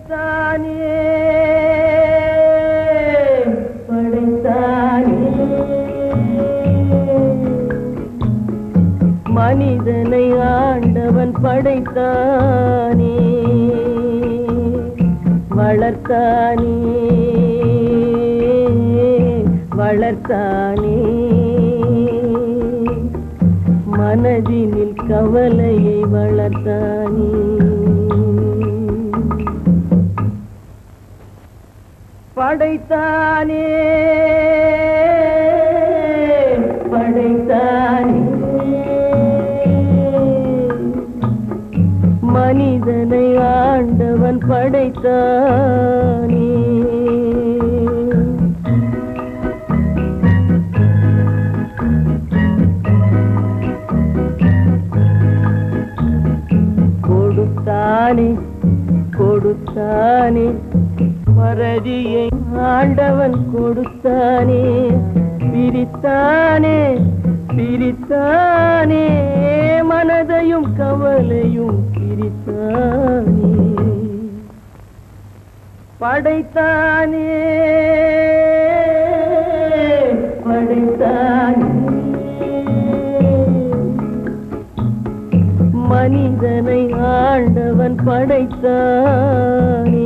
படைத்தானே படைத்தானே மனிதனை ஆண்டவன் படைத்தானே வளர்த்தானே வளர்த்தானே மனதினில் கவலையை வளர்த்தானே படைத்தானே படைத்தானே மனிதனை ஆண்டவன் படைத்தானே கொடுத்தானே கொடுத்தானே மறதியை ஆண்டவன் கொடுத்தானே பிரித்தானே பிரித்தானே மனதையும் கவலையும் பிரித்தானே படைத்தானே படைத்தானே மனிதனை ஆண்டவன் படைத்தானே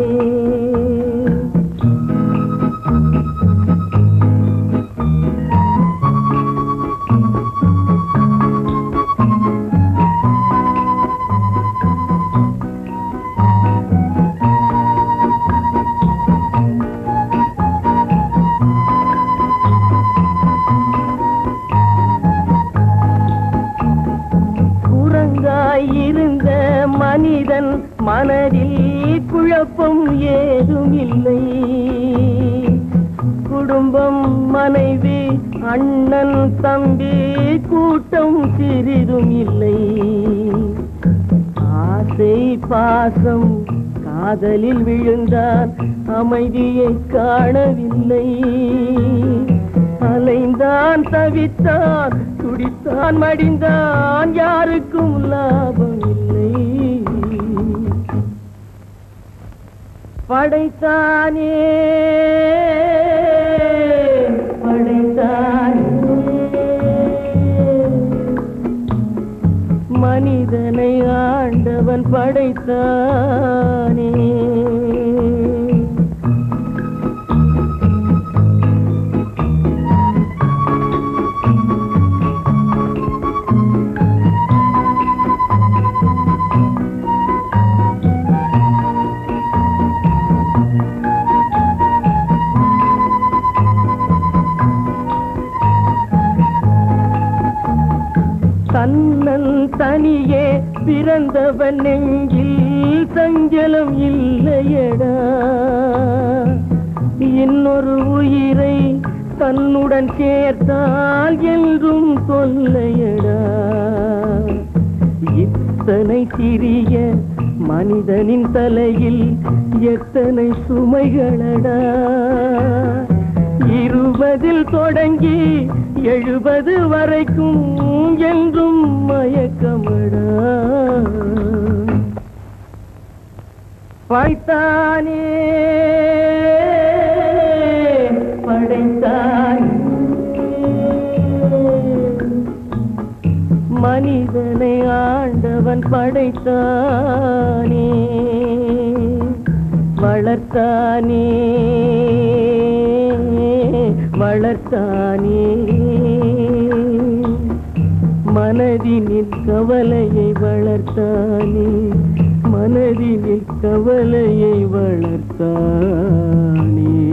குரங்காய் இருந்த மனிதன் மனதில் குழப்பம் ஏதும் இல்லை குடும்பம் மனைவி அண்ணன் தம்பி கூட்டம் சிறிதும் இல்லை ஆசை பாசம் காதலில் விழுந்தான் அமைதியை காணவில்லை அலைந்தான் தவித்தான் துடித்தான் மடிந்தான் யாருக்கும் லாபம் இல்லை படைத்தானே படைத்தானே மனிதனை ஆண்டவன் படைத்தானே தன்னல் தனியே பிறந்தவன் நெஞ்சில் சஞ்சலம் இல்லையடா இன்னொரு உயிரை தன்னுடன் சேர்த்தால் என்றும் தொல்லையடா இத்தனை சிறிய மனிதனின் தலையில் எத்தனை சுமைகளடா இருபதில் தொடங்கி எழுபது வரைக்கும் என்றும் மயக்கமடா படைத்தானே படைத்தானே மனிதனை ஆண்டவன் படைத்தானே வளர்த்தானே வளர்த்தானே மனதினில் கவலையை வளர்த்தானே மனதினில் கவலையை வளர்த்தானே